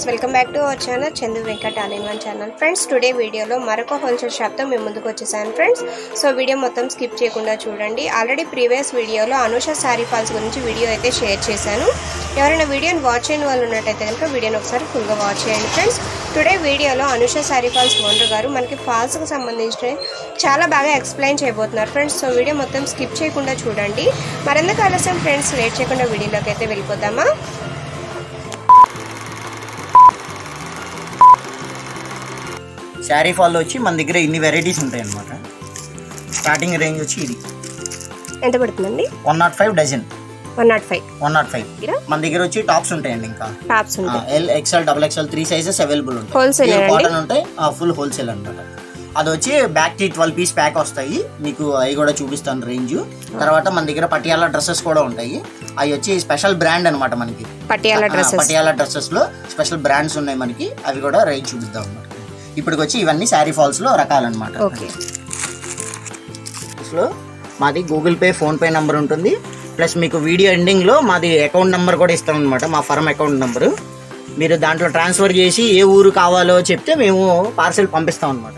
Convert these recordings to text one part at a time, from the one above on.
Friends welcome back to our channel Chandu Venkat all in one channel friends today వీడియోలో మరొక wholesale షాప్తో మేము ముందుకు వచ్చేసాను ఫ్రెండ్స్ సో వీడియో మొత్తం స్కిప్ చేయకుండా చూడండి ఆల్రెడీ ప్రీవియస్ వీడియోలో అనుష శారీ ఫాల్స్ గురించి వీడియో అయితే షేర్ చేశాను ఎవరైనా వీడియోని వాచ్ చేయని వాళ్ళు ఉన్నట్టయితే కనుక వీడియోని ఒకసారి ఫుల్గా వాచ్ చేయండి ఫ్రెండ్స్ టుడే వీడియోలో అనుష శారీ ఫాల్స్ ఓనర్ గారు మనకి ఫాల్స్కి సంబంధించిన చాలా బాగా ఎక్స్ప్లెయిన్ చేయబోతున్నారు ఫ్రెండ్స్ సో వీడియో మొత్తం స్కిప్ చేయకుండా చూడండి మరెందుకు ఆలస్యం ఫ్రెండ్స్ లేట్ చేయకుండా వీడియోలోకి అయితే వెళ్ళిపోదామా శారీ ఫాల్లో వచ్చి మన దగ్గర ఇన్ని వెరైటీస్ ఉంటాయి అనమాట స్టార్టింగ్ రేంజ్ వచ్చి ఇది ఎంత పడుతుందండి one nought five dozen one nought five one nought five మన దగ్గర వచ్చి టాప్స్ ఉంటాయండి ఇంకా టాప్స్ ఉంటాయి L XL double XL three sizes available ఉంటాయి Wholesale అండి? కాటన్ ఉంటాయి ఫుల్ హోల్సేల్ అనమాట అది వచ్చి బ్యాక్ కి ట్వెల్వ్ పీస్ ప్యాక్ వస్తాయి మీకు అవి కూడా చూపిస్తాను రేంజ్ తర్వాత మన దగ్గర పటియాలా డ్రెస్సెస్ కూడా ఉంటాయి అవి వచ్చి స్పెషల్ బ్రాండ్ అనమాట మనకి పటియాలా ఆ, డ్రెస్సెస్ పటియాలా డ్రెస్సెస్ లో స్పెషల్ బ్రాండ్స్ ఉన్నాయి మనకి అవి కూడా రేంజ్ చూపిద్దాం అనమాట ఇప్పటికి వచ్చి ఇవన్నీ శారీ ఫాల్స్ లో రకాలన్నమాట ఓకే లో మాది Google Pay PhonePe number ఉంటుంది ప్లస్ మీకు వీడియో ఎండింగ్ లో మాది అకౌంట్ నెంబర్ కూడా ఇస్తాం అనమాట మా ఫర్మ్ అకౌంట్ నెంబర్ మీరు దాంట్లో ట్రాన్స్ఫర్ చేసి ఏ ఊరు కావాలో చెప్తే మేము పార్సెల్ పంపిస్తాం అనమాట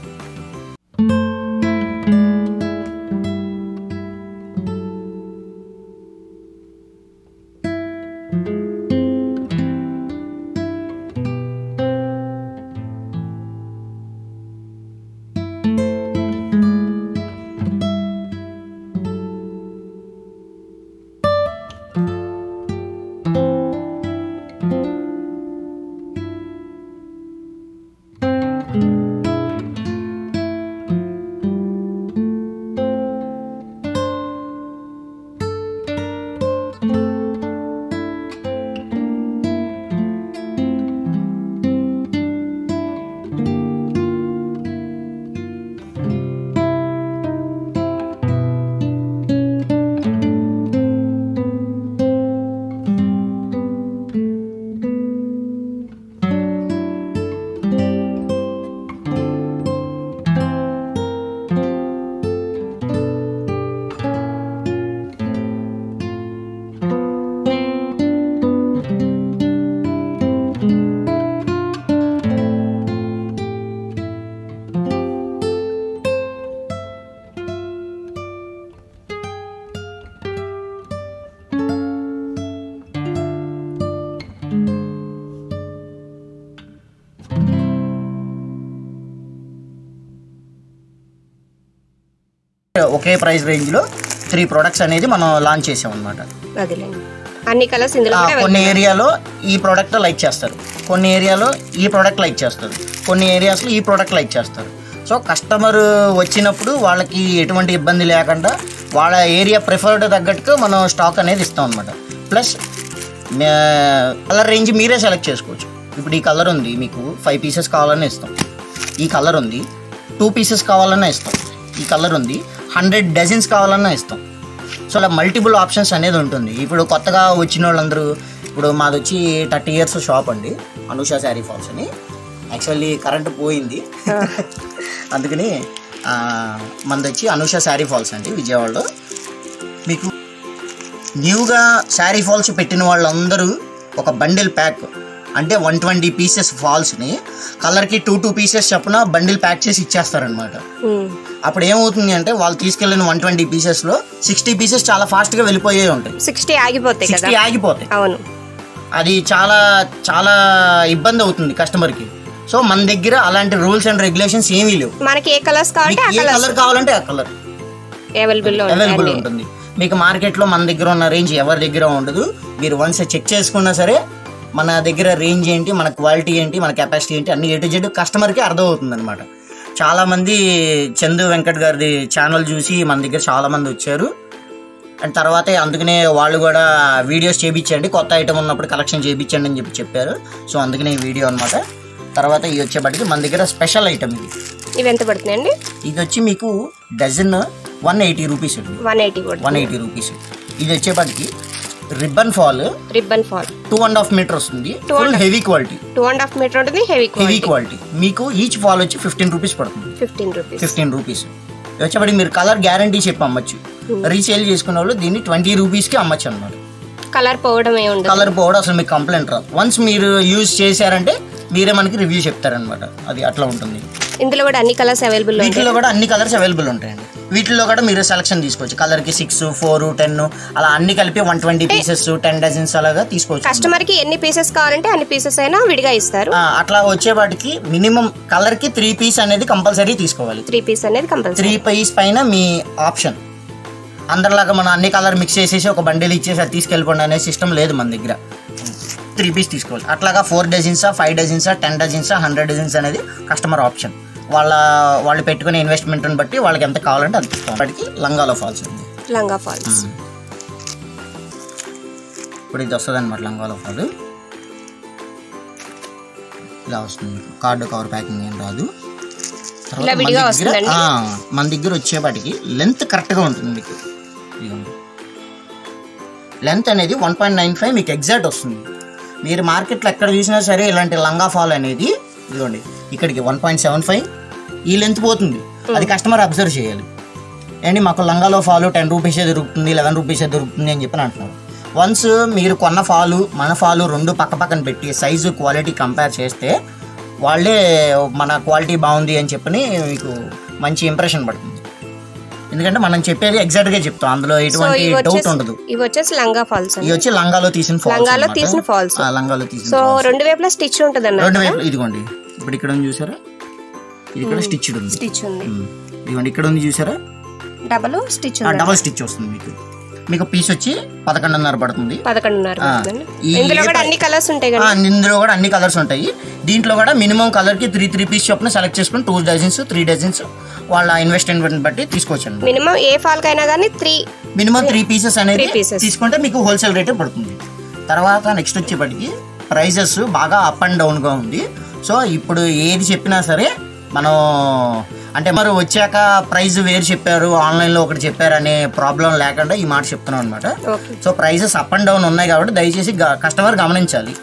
ఒకే ప్రైస్ రేంజ్ లో త్రీ ప్రొడక్ట్స్ అనేది మనం లాంచ్ చేసాం అనమాట అదేలేండి అన్ని కలర్స్ ఇందులో కూడా కొన్ని ఏరియాలో ఈ ప్రోడక్ట్ లైక్ చేస్తారు కొన్ని ఏరియాలో ఈ ప్రోడక్ట్ లైక్ చేస్తారు కొన్ని ఏరియాస్లో ఈ ప్రోడక్ట్ లైక్ చేస్తారు సో కస్టమర్ వచ్చినప్పుడు వాళ్ళకి ఎటువంటి ఇబ్బంది లేకుండా వాళ్ళ ఏరియా ప్రిఫర్డ్ తగ్గట్టుగా మనం స్టాక్ అనేది ఇస్తాం అనమాట ప్లస్ కలర్ రేంజ్ మీరే సెలెక్ట్ చేసుకోవచ్చు ఇప్పుడు ఈ కలర్ ఉంది మీకు ఫైవ్ పీసెస్ కావాలన్నా ఇస్తాం ఈ కలర్ ఉంది టూ పీసెస్ కావాలన్నా ఇస్తాం ఈ కలర్ ఉంది హండ్రెడ్ డజన్స్ కావాలన్నా ఇస్తాం సో అలా మల్టిపుల్ ఆప్షన్స్ అనేది ఉంటుంది ఇప్పుడు కొత్తగా వచ్చిన వాళ్ళందరూ ఇప్పుడు మాది వచ్చి థర్టీ ఇయర్స్ షాప్ అండి అనుష శారీ ఫాల్స్ అని యాక్చువల్లీ కరెంట్ పోయింది అందుకని ఆ, మనది వచ్చి అనుష శారీ ఫాల్స్ అండి విజయవాడలో మీకు న్యూగా శారీ ఫాల్స్ పెట్టిన వాళ్ళందరూ ఒక బండిల్ ప్యాక్ అంటే వన్ ట్వంటీ పీసెస్ ఫాల్స్ని కలర్కి టూ టూ పీసెస్ చొప్పున బండిల్ ప్యాక్ చేసి ఇచ్చేస్తారనమాట అప్పుడు ఏమవుతుంది అంటే వాళ్ళు తీసుకెళ్ళిన వన్ ట్వంటీ పీసెస్లో సిక్స్టీ పీసెస్ చాలా ఫాస్ట్గా వెళ్ళిపోయే ఉంటాయి సిక్స్టీ ఆగిపోతాయి కదా సిక్స్టీ ఆగిపోతాయి అవును అది చాలా చాలా ఇబ్బంది అవుతుంది కస్టమర్కి సో మన దగ్గర అలాంటి రూల్స్ అండ్ రెగ్యులేషన్స్ ఏమీ లేవు మనకి ఏ కలర్స్ కావాలంటే మీకు ఆ ఏ కలర్స్ కలర్ కావాలంటే ఆ కలర్ అవైలబుల్ లో అవైలబుల్ ఉంటాయి ఉంటుంది మీకు మార్కెట్లో మన దగ్గర ఉన్న రేంజ్ ఎవరి దగ్గర ఉండదు మీరు వన్స్ చెక్ చేసుకున్నా సరే మన దగ్గర రేంజ్ ఏంటి మన క్వాలిటీ ఏంటి మన కెపాసిటీ ఏంటి అన్ని ఎటు జెడ్ కస్టమర్కి అర్థమవుతుంది అనమాట చాలామంది చందు వెంకట్ గారిది ఛానల్ చూసి మన దగ్గర చాలామంది వచ్చారు అండ్ తర్వాత అందుకనే వాళ్ళు కూడా వీడియోస్ చేయించండి కొత్త ఐటమ్ ఉన్నప్పుడు కలెక్షన్ చేయించండి అని చెప్పి చెప్పారు సో అందుకనే ఈ వీడియో అనమాట తర్వాత ఇది వచ్చేప్పటికి మన దగ్గర స్పెషల్ ఐటమ్ ఇది ఇవి ఎంత పడుతున్నాయండి ఇది వచ్చి మీకు డజన్ వన్ ఎయిటీ రూపీస్ అండి వన్ ఎయిటీ వన్ పడుతుంది ఎయిటీ రూపీస్ ఇది వచ్చేప్పటికి ribbon fall ribbon fall two and half metre వస్తుంది Two full and- heavy quality two and half metre ఉంటుంది హెవీ హెవీ క్వాలిటీ క్వాలిటీ మీకు ఈచ్ ఫాల్ వచ్చి fifteen rupees పడుతుంది fifteen rupees fifteen rupees వచ్చేప్పటికి మీరు colour guarantee చెప్పి అమ్మచ్చు resale చేసుకున్న వాళ్ళు దీన్ని ట్వంటీ రూపీస్కి అమ్మచ్చు అనమాట కలర్ పోవడం ఏ ఉండదు కలర్ పోవడం అసలు మీకు కంప్లైంట్ రాదు వన్స్ మీరు యూజ్ చేశారంటే మీరే మనకి రివ్యూ చెప్తారనమాట అది అట్లా ఉంటుంది ఇందులో కూడా అన్ని కలర్స్ అవైలబుల్ ఉంటాయి వీటిలో కూడా అన్ని కలర్స్ అవైలబుల్ ఉంటాయండి వీటిలో కూడా మీరు సెలక్షన్ తీసుకోవచ్చు కలర్ కి సిక్స్ ఫోర్ టెన్ అలా అన్ని కలిపి one twenty pieces ten dozens అలాగా తీసుకోవచ్చు కస్టమర్ కి ఎన్ని పీసెస్ కావాలంటే అన్ని పీసెస్ అయినా విడిగా ఇస్తారు ఆ, అట్లా వచ్చేవాటికి మినిమం కలర్ కి త్రీ పీస్ అనేది కంపల్సరీ తీసుకోవాలి త్రీ పీస్ అనేది కంపల్సరీ త్రీ పీస్ పైన మీ ఆప్షన్ అందరిలాగా మనం అన్ని కలర్ మిక్స్ చేసేసి ఒక బండిల్ ఇచ్చేసి అది తీసుకెళ్ళిపోండి అనే సిస్టమ్ లేదు మన దగ్గర త్రీ పీస్ తీసుకోవాలి అట్లాగా ఫోర్ డజన్సా ఫైవ్ డజన్సా టెన్ డజన్సా హండ్రెడ్ డజన్స్ అనేది కస్టమర్ ఆప్షన్ వాళ్ళ వాళ్ళు పెట్టుకునే ఇన్వెస్ట్మెంట్ని బట్టి వాళ్ళకి ఎంత కావాలంటే అంత ఇస్తాం వాటికి లంగాలో ఫాల్స్ ఉంది లంగా ఫాల్స్ ఇప్పుడు ఇది వస్తుంది అనమాట లంగాలో ఫాల్ ఇలా వస్తుంది కార్డు కవర్ ప్యాకింగ్ ఏం రాదు తర్వాత ఇలా మన విడిగా దగ్గర- వస్తుందండి? ఆ, మన దగ్గర వచ్చేపాటికి లెంత్ కరెక్ట్గా ఉంటుంది మీకు ఇదిగోండి లెంత్ అనేది వన్ పాయింట్ నైన్ ఫైవ్ మీకు ఎగ్జాక్ట్ వస్తుంది మీరు మార్కెట్లో ఎక్కడ చూసినా సరే ఇలాంటి లంగా ఫాల్ అనేది ఇదిగోండి ఇక్కడికి వన్ పాయింట్ సెవెన్ ఫైవ్ ఈ లెంత్ పోతుంది అది కస్టమర్ అబ్జర్వ్ చేయాలి ఏంటి మాకు లంగాలో ఫాలు టెన్ రూపీసే దొరుకుతుంది లెవెన్ రూపీసే దొరుకుతుంది అని చెప్పి అంటున్నారు వన్స్ మీరు కొన్న ఫాలు మన ఫాలు రెండు పక్క పక్కన పెట్టి సైజు క్వాలిటీ కంపేర్ చేస్తే వాళ్ళే మన క్వాలిటీ బాగుంది అని చెప్పని మీకు మంచి ఇంప్రెషన్ పడుతుంది ఎందుకంటే మనం చెప్పేది ఎగ్జాక్ట్గా చెప్తాం అందులో సో ఎటువంటి ఇవి డౌట్ వచ్చేసి ఉండదు ఇవి వచ్చేసి లంగా ఫాల్స్ ఇవి వచ్చి లంగాలో తీసిన falls లంగాలో అన్నమాట. తీసిన falls. ఆ, లంగాలో తీసిన సో falls. రెండు వైపులా స్టిచ్ ఉంటుంది రెండు అన్నమాట వైపు ఇదిగోండి ఇప్పుడు ఇక్కడ ఉంది చూసారా ఇది ఇక్కడ స్టిచ్డ్ ఉంది స్టిచ్ ఉంది ఉమ్. ఇదిగోండి ఇక్కడ ఉంది చూసారా డబల్ స్టిచ్ ఆ, ఉంది డబల్ స్టిచ్ వస్తుంది మీకు మీకు పీస్ వచ్చి పదకొండున్నర పడుతుంది పదకొండున్నర ఆ, పడుతుందండి. ఈ ఇందులో ఏ కూడా ప్ర- అన్ని కలర్స్ ఉంటాయి ఆ, కదా ఇందులో కూడా అన్ని కలర్స్ ఉంటాయి దీంట్లో కూడా మినిమం కలర్ కి త్రీ త్రీ పీస్ చొప్పున సెలెక్ట్ చేసుకుని టూ డజన్స్ త్రీ డజన్స్ వాళ్ళ ఇన్వెస్ట్మెంట్ బట్టి తీసుకోవచ్చండి మినిమం ఏ ఫాల్ కైనా కానీ త్రీ మినిమం త్రీ పీసెస్ అనేది Three pieces. తీసుకుంటే మీకు హోల్సేల్ రేటే పడుతుంది తర్వాత నెక్స్ట్ వచ్చేప్పటికి ప్రైజెస్ బాగా అప్ అండ్ డౌన్ గా ఉంది సో ఇప్పుడు ఏది చెప్పినా సరే మనం అంటే మరి వచ్చాక ప్రైస్ వేరు చెప్పారు ఆన్లైన్లో ఒకటి చెప్పారు అనే ప్రాబ్లం లేకుండా ఈ మాట చెప్తున్నాం అనమాట okay so prices up and down ఉన్నాయి కాబట్టి దయచేసి కస్టమర్ గమనించాలి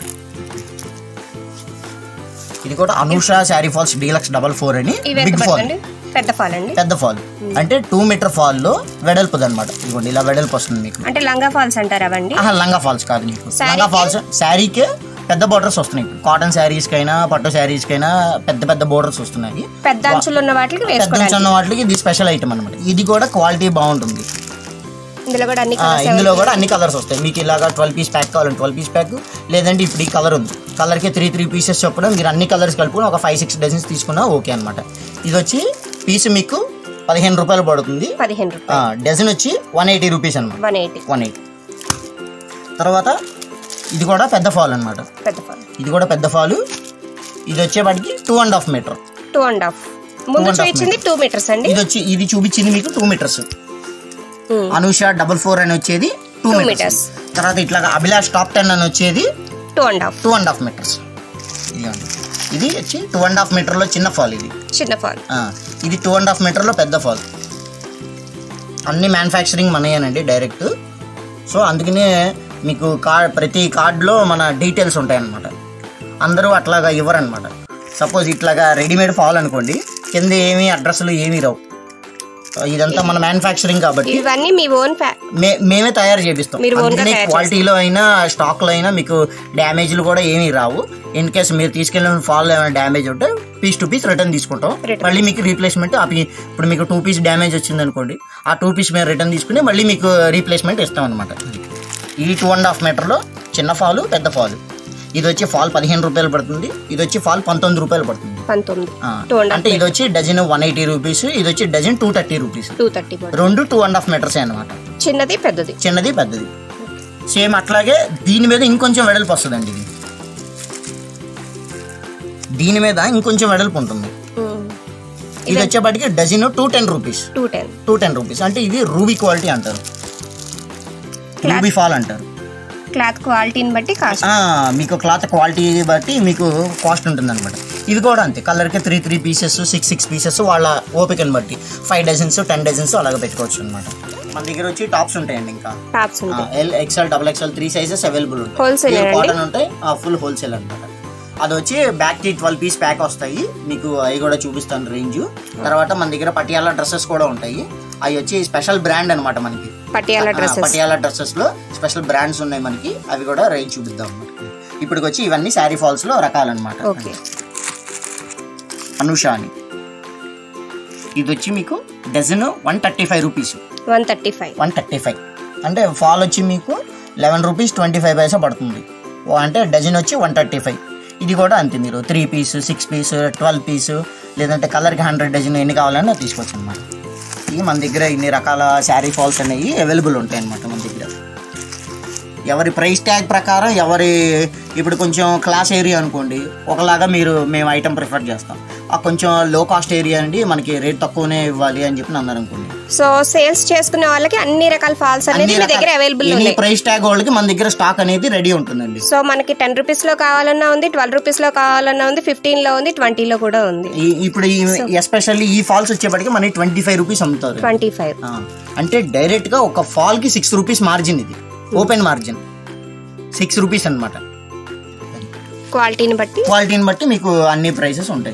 ఇది కూడా Anusha sari falls deluxe double four అని ఇవి ఎంత బిగ్ ఫాల్ పడుతుంది పెద్ద ఫాల్ అండి పెద్ద ఫాల్ అంటే టూ మీటర్ ఫాల్లో వెడల్పుది అనమాట ఇదిగోండి ఇలా వెడల్పు వస్తుంది మీకు అంటే లంగా ఫాల్స్ అంటారు అవండి ఆహా, లంగా ఫాల్స్ కాదు మీకు శారీకి? లంగా ఫాల్స్ శారీకే పెద్ద బోర్డర్స్ వస్తున్నాయి కాటన్ శారీస్ కైనా పట్టు శారీస్ కైనా పెద్ద పెద్ద బోర్డర్స్ వస్తున్నాయి పెద్ద అంచులు ఉన్న వాటికి పెద్ద వేసుకోవడానికి చిన్న వాటికి ఇది స్పెషల్ ఐటమ్ అనమాట ఇది కూడా క్వాలిటీ బాగుంటుంది ఇందులో కూడా అన్ని ఆ, కలర్స్ ఇందులో కూడా అన్ని కలర్స్ వస్తాయి మీకు ఇలాగా ట్వెల్వ్ పీస్ ప్యాక్ కావాలంటే ట్వెల్వ్ పీస్ ప్యాక్ లేదంటే ఇప్పుడు ఈ కలర్ ఉంది కలర్కి త్రీ త్రీ పీసెస్ చొప్పున మీరు అన్ని కలర్స్ కలుపుకొని ఒక ఫైవ్ సిక్స్ డజన్స్ తీసుకున్నా ఓకే అనమాట ఇది వచ్చి పీస్ మీకు పదిహేను రూపాయలు పడుతుంది పదిహేను రూపాయలు డజన్ వచ్చి వన్ ఎయిటీ రూపీస్ అనమాట వన్ ఎయిటీ వన్ ఎయిటీ తర్వాత ఇది కూడా పెద్ద ఫాల్ అనమాట పెద్ద ఫాల్ ఇది కూడా పెద్ద ఫాలు ఇది వచ్చేవాడికి two and half metre two and half ముందు and half చూపించింది టూ మీటర్స్ అండి ఇది వచ్చి ఇది చూపించింది మీకు two metres Hmm. Anusha double four అని వచ్చేది టూ Two మీటర్స్ meters. తర్వాత ఇట్లా అభిలాష్ టాప్ టెన్ అని వచ్చేది two and half two and half metres ఇదిగోండి ఇది వచ్చి టూ అండ్ హాఫ్ మీటర్లో చిన్న ఫాల్ ఇది చిన్న ఫాల్ ఆ, ఇది టూ అండ్ హాఫ్ మీటర్లో పెద్ద ఫాల్ అన్ని మ్యానుఫ్యాక్చరింగ్ మనయేనండి డైరెక్ట్ సో అందుకనే మీకు కార్డ్ ప్రతి కార్డులో మన డీటెయిల్స్ ఉంటాయన్నమాట అందరూ అట్లాగా ఇవ్వరనమాట సపోజ్ ఇట్లాగా రెడీమేడ్ ఫాల్ అనుకోండి కింద ఏమీ అడ్రస్లు ఏమీ రావు సో ఇదంతా మన మ్యానుఫ్యాక్చరింగ్ కాబట్టి ఇవన్నీ మీ ఓన్ ఫ్యా మే మేమే తయారు చేపిస్తాం మీరు own గా అందుకనే తయారు క్వాలిటీలో అయినా స్టాక్లో అయినా మీకు డ్యామేజ్లు కూడా ఏమీ రావు ఇన్ కేస్ మీరు తీసుకెళ్ళిన ఫాల్ ఏమైనా డ్యామేజ్ ఉంటే పీస్ టు పీస్ రిటర్న్ తీసుకుంటాం Return. మళ్ళీ మీకు రీప్లేస్మెంట్ ఇప్పుడు మీకు టూ పీస్ డ్యామేజ్ వచ్చింది అనుకోండి ఆ టూ పీస్ మేము రిటర్న్ తీసుకుని మళ్ళీ మీకు రీప్లేస్మెంట్ ఇస్తాం అనమాట ఈ టూ అండ్ హాఫ్ మీటర్లో చిన్న ఫాలు పెద్ద ఫాలు ఇది వచ్చి ఫాల్ పదిహేను రూపాయలు పడుతుంది ఇది వచ్చి ఫాల్ పంతొమ్మిది రూపాయలు పడుతుంది పంతొమ్మిది ఆ, టూ అండ్ అంటే ఇది వచ్చి డజన్ వన్ ఎయిటీ రూపీస్ ఇది వచ్చి dozen two thirty rupees two thirty రెండు టూ అండ్ హాఫ్ మీటర్స్ అనమాట చిన్నది పెద్దది చిన్నది పెద్దది సేమ్ అట్లాగే దీని మీద ఇంకొంచెం వెడల్పు వస్తుందండి ఇది దీని మీద ఇంకొంచెం వెడల్పు ఉంటుంది ఇది వచ్చేపాటికి dozen two ten rupees two ten two ten rupees అంటే ఇది రూబీ క్వాలిటీ అంటారు రూబీ ఫాల్ అంటారు క్లాత్ క్వాలిటీని బట్టి కాస్ట్ ఆ, మీకు క్లాత్ క్వాలిటీ బట్టి మీకు కాస్ట్ ఉంటుంది అనమాట ఇది కూడా అంతే కలర్కి three three pieces six six pieces వాళ్ళ ఓపికని బట్టి ఫైవ్ డజన్స్ టెన్ డజన్స్ అలాగ పెట్టుకోవచ్చు అనమాట మన దగ్గర వచ్చి టాప్స్ ఉంటాయండి ఇంకా టాప్స్ ఉంటాయి L XL double XL three sizes available ఉంటాయి Wholesale Pure అండి? కాటన్ ఉంటాయి ఫుల్ హోల్సేల్ అనమాట అది వచ్చి బ్యాక్ కి ట్వెల్వ్ పీస్ ప్యాక్ వస్తాయి మీకు అవి కూడా చూపిస్తాను రేంజ్ తర్వాత మన దగ్గర పటియాలా డ్రెస్సెస్ కూడా ఉంటాయి అవి వచ్చి స్పెషల్ బ్రాండ్ అనమాట మనకి పటియాలా ఆ, డ్రెస్సెస్ పటియాలా డ్రెస్సెస్ లో స్పెషల్ బ్రాండ్స్ ఉన్నాయి మనకి అవి కూడా రేంజ్ చూపిద్దాం అన్నమాట. ఇప్పుడు వచ్చి ఇవన్నీ శారీ ఫాల్స్ లో రకాలన్నమాట ఓకే అనుష అని ఇది వచ్చి మీకు dozen one thirty five rupees one thirty five one thirty five అంటే ఫాల్ వచ్చి మీకు లెవెన్ రూపీస్ ట్వంటీ ఫైవ్ పైసా పడుతుంది ఓ అంటే డజన్ వచ్చి వన్ థర్టీ ఫైవ్ ఇది కూడా అంతే మీరు three piece six piece twelve piece లేదంటే కలర్కి హండ్రెడ్ డజన్ ఎన్ని కావాలన్నా తీసుకోవచ్చు అనమాట ఇవి మన దగ్గర ఇన్ని రకాల శారీ ఫాల్స్ అనేవి అవైలబుల్ ఉంటాయి అనమాట మన దగ్గర ఎవరి ప్రైస్ ట్యాగ్ ప్రకారం ఎవరి ఇప్పుడు కొంచెం క్లాస్ ఏరియా అనుకోండి ఒకలాగా మీరు మేము ఐటమ్ ప్రిఫర్ చేస్తాం ఆ కొంచెం లో కాస్ట్ ఏరియా అండి మనకి రేట్ తక్కువనే ఇవ్వాలి అని చెప్పి అన్నారు అనుకోండి సో సేల్స్ చేసుకునే వాళ్ళకి అన్ని రకాల ఫాల్స్ అనేది మీ దగ్గర అవైలబుల్ ఎనీ ఉన్నాయి ప్రైస్ ట్యాగ్ వాళ్ళకి మన దగ్గర స్టాక్ అనేది రెడీ ఉంటుందండి సో మనకి టెన్ రూపీస్ లో కావాలన్నా ఉంది ట్వెల్వ్ రూపీస్ లో కావాలన్నా ఉంది ఫిఫ్టీన్ లో ఉంది ట్వంటీలో కూడా ఉంది ఈ- ఇప్పుడు ఎస్పెషల్లీ ఈ ఫాల్స్ వచ్చేప్పటికి మనకి ట్వంటీ ఫైవ్ రూపీస్ అమ్ముతారు ట్వంటీ ఫైవ్ ఆ, అంటే డైరెక్ట్ గా ఒక ఫాల్ కి సిక్స్ రూపీస్ మార్జిన్ ఇది ఓపెన్ మార్జిన్ సిక్స్ రూపీస్ అన్నమాట క్వాలిటీని బట్టి క్వాలిటీని బట్టి మీకు అన్ని ప్రైసెస్ ఉంటాయి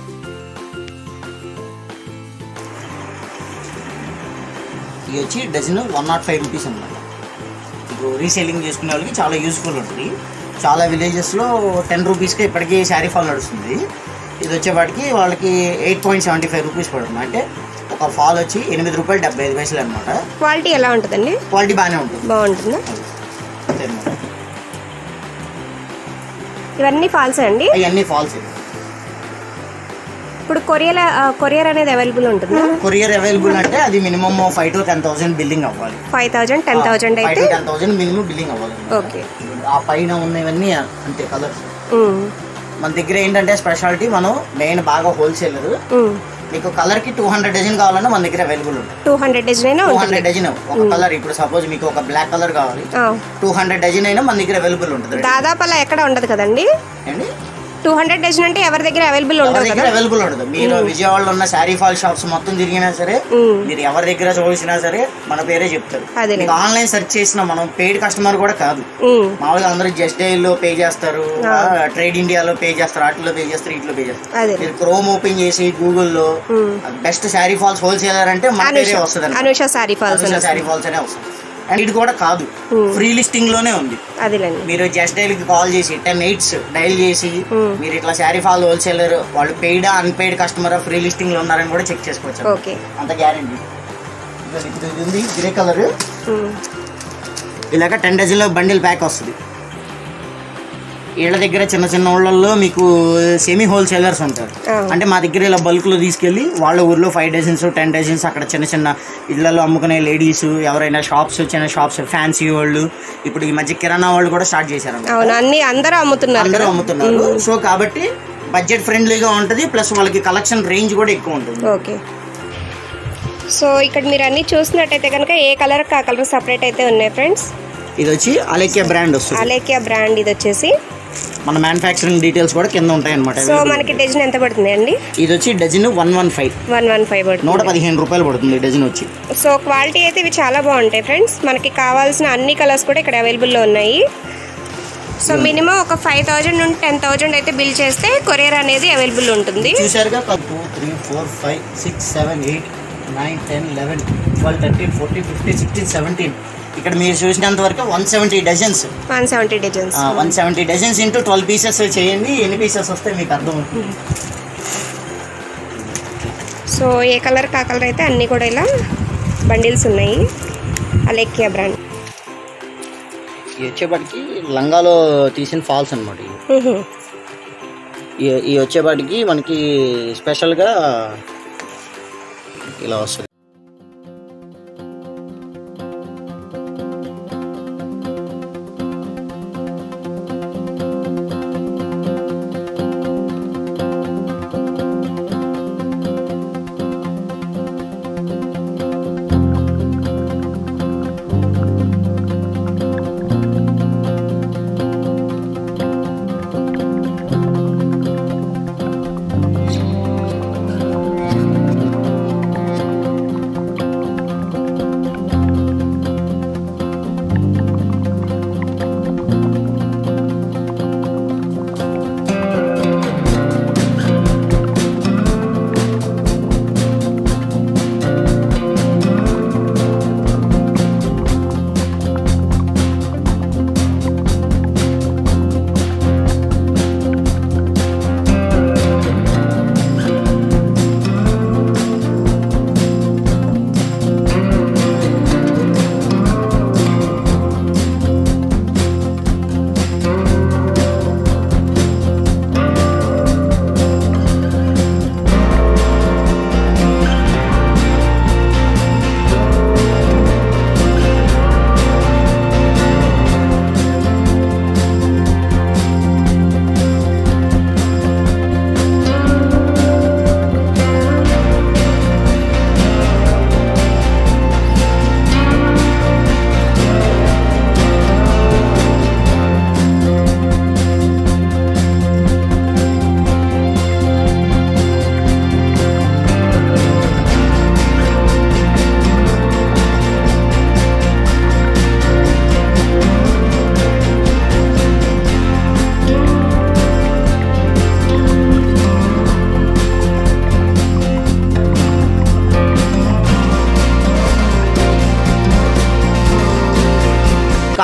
ఇది వచ్చి dozen one nought five rupees అనమాట ఇప్పుడు రీసేలింగ్ చేసుకునే వాళ్ళకి చాలా యూస్ఫుల్ ఉంటుంది చాలా విలేజెస్లో టెన్ రూపీస్కి ఇప్పటికీ శారీ ఫాల్ నడుస్తుంది ఇది వచ్చేపాటికి వాళ్ళకి eight point seventy five rupees పడుతుంది అంటే ఒక ఫాల్ వచ్చి ఎనిమిది రూపాయలు డెబ్బై ఐదు పైసలు అనమాట క్వాలిటీ ఎలా ఉంటుందండి క్వాలిటీ బాగానే ఉంటుంది బాగుంటుందా అంతే అన్నమాట ఇవన్నీ ఫాల్స్ అండి అవన్నీ ఫాల్స్ ఇప్పుడు కొరియర్ కొరియర్ అనేది అవైలబుల్ ఉంటుందా కొరియర్ అవైలబుల్ అంటే అది minimum five to ten thousand billing అవ్వాలి five thousand ten thousand five అయితే to ten thousand minimum billing అవ్వాలి ఓకే ఆ పైన ఉన్నవన్నీ అంతే కలర్స్ మన దగ్గర ఏంటంటే స్పెషాలిటీ మనం మెయిన్ బాగా హోల్సేలర్ మీకు కలర్ కి టూ హండ్రెడ్ డజన్ కావాలన్నా మన దగ్గర అవైలబుల్ ఉంటుంది టూ హండ్రెడ్ డజన్ అయినా టూ ఉంటుంది హండ్రెడ్ డజన్ ఒక కలర్ ఇప్పుడు సపోజ్ మీకు ఒక బ్లాక్ కలర్ కావాలి ఆ. టూ హండ్రెడ్ డజన్ అయినా మన దగ్గర అవైలబుల్ ఉంటుంది దాదాపు అలా ఎక్కడ ఉండదు కదండి అండి టూ హండ్రెడ్ డజన్ అంటే ఎవరి దగ్గర అవైలబుల్ ఎవరి ఉండదు దగ్గర కదా అవైలబుల్ ఉండదు మీరు విజయవాడలో ఉన్న శారీ ఫాల్ షాప్స్ మొత్తం తిరిగినా సరే మీరు ఎవరి దగ్గర చూసినా సరే మన పేరే చెప్తారు అదేలే. మీకు ఆన్లైన్ సెర్చ్ చేసిన మనం పెయిడ్ కస్టమర్ కూడా కాదు ఉమ్. మామూలుగా అందరూ జస్ట్ డైల్లో పే చేస్తారు ట్రేడ్ ఇండియాలో పే చేస్తారు వాటిలో పే చేస్తారు ఇట్లో పే చేస్తారు అదే మీరు క్రోమ్ ఓపెన్ చేసి గూగుల్లో బెస్ట్ శారీ ఫాల్స్ హోల్సేలర్ అంటే మన పేరే వస్తుంది అనుష సారీ ఫాల్స్ శారీ ఫాల్స్ అనే వస్తుంది అండ్ ఇది కూడా కాదు ఫ్రీ లిస్టింగ్ లోనే ఉంది అదేలేండి మీరు జస్ట్ డైల్ కి కాల్ చేసి టెన్ ఎయిట్స్ డైల్ చేసి మీరు ఇట్లా శారీ ఫాల్ హోల్సేలర్ వాళ్ళు paid unpaid customer free listing లో ఉన్నారని కూడా చెక్ చేసుకోవచ్చు ఓకే అంత గ్యారంటీ ఇది ఉంది గ్రే కలర్ ఉమ్. ఇలాగ టెన్ డజన్లో బండిల్ ప్యాక్ వస్తుంది వీళ్ళ దగ్గర చిన్న చిన్న ఊళ్ళల్లో మీకు సెమీ హోల్సేలర్స్ ఉంటారు ఆ. అంటే మా దగ్గర ఇలా బల్క్లో తీసుకెళ్ళి వాళ్ళ ఊర్లో ఫైవ్ డజన్స్ టెన్ డజన్స్ అక్కడ చిన్న చిన్న ఇళ్లలో అమ్ముకునే లేడీస్ ఎవరైనా షాప్స్ చిన్న షాప్స్ ఫ్యాన్సీ వాళ్ళు ఇప్పుడు ఈ మధ్య కిరాణా వాళ్ళు కూడా స్టార్ట్ చేశారు అవును అన్ని అందరూ అమ్ముతున్నారు అందరూ కదా అమ్ముతున్నారు సో కాబట్టి బడ్జెట్ ఫ్రెండ్లీగా ఉంటుంది ప్లస్ వాళ్ళకి కలెక్షన్ రేంజ్ కూడా ఎక్కువ ఉంటుంది ఓకే సో ఇక్కడ మీరు అన్ని చూసినట్టయితే కనుక ఏ కలర్ ఆ కలర్ సపరేట్ అయితే ఉన్నాయి ఫ్రెండ్స్ ఇది వచ్చి అలేక్య బ్రాండ్ వస్తుంది అలేకియా బ్రాండ్ ఇది వచ్చేసి మన మ్యానుఫ్యాక్చరింగ్ డీటెయిల్స్ కూడా కింద ఉంటాయి అనమాట సో మనకి డజన్ ఎంత పడుతుంది అండి ఇది వచ్చి dozen one one five one one five పడుతుంది నూట పదిహేను రూపాయలు పడుతుంది డజన్ వచ్చి సో క్వాలిటీ అయితే ఇవి చాలా బాగుంటాయి ఫ్రెండ్స్ మనకి కావాల్సిన అన్ని కలర్స్ కూడా ఇక్కడ అవైలబుల్లో ఉన్నాయి సో మినిమం ఒక ఫైవ్ థౌజండ్ నుండి టెన్ థౌజండ్ అయితే బిల్ చేస్తే కొరియర్ అనేది అవైలబుల్ ఉంటుంది చూసారుగా two three four five six seven eight nine ten eleven twelve thirteen fourteen fifteen sixteen seventeen ఇక్కడ మీరు చూసినంత వరకు one seventy dozens one seventy dozens one seventy dozens into twelve pieces చేయండి ఎన్ని పీసెస్ వస్తాయి మీకు అర్థం అవుతుంది సో ఏ కలర్ కా కలర్ అయితే అన్నీ కూడా ఇలా బండిల్స్ ఉన్నాయి అలెక్కియా బ్రాండ్ ఇవి వచ్చేపాటికి లంగాలో తీసిన ఫాల్స్ అనమాట ఇవి ఈ- ఈ వచ్చేపాటికి మనకి స్పెషల్గా ఇలా వస్తుంది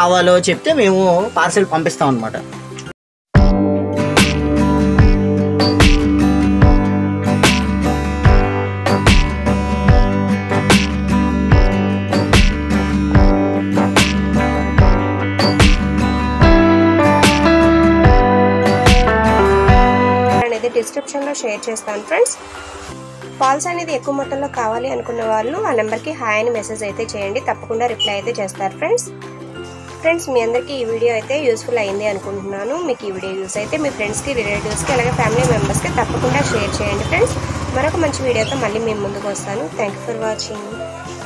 కావాలో చెప్తే మేము పార్సెల్ పంపిస్తాం అనమాట అనేది డిస్క్రిప్షన్లో షేర్ చేస్తాను ఫ్రెండ్స్ ఫాల్స్ అనేది ఎక్కువ మొత్తంలో కావాలి అనుకున్న వాళ్ళు ఆ నెంబర్కి హాయ్ అని మెసేజ్ అయితే చేయండి తప్పకుండా రిప్లై అయితే చేస్తారు ఫ్రెండ్స్ ఫ్రెండ్స్ మీ అందరికీ ఈ వీడియో అయితే యూస్ఫుల్ అయింది అనుకుంటున్నాను మీకు ఈ వీడియో యూస్ అయితే మీ ఫ్రెండ్స్కి రిలేటివ్స్కి అలాగే ఫ్యామిలీ మెంబర్స్కి తప్పకుండా షేర్ చేయండి ఫ్రెండ్స్ మరొక మంచి వీడియోతో మళ్ళీ మేము ముందుకు వస్తాను థ్యాంక్ ఫర్ వాచింగ్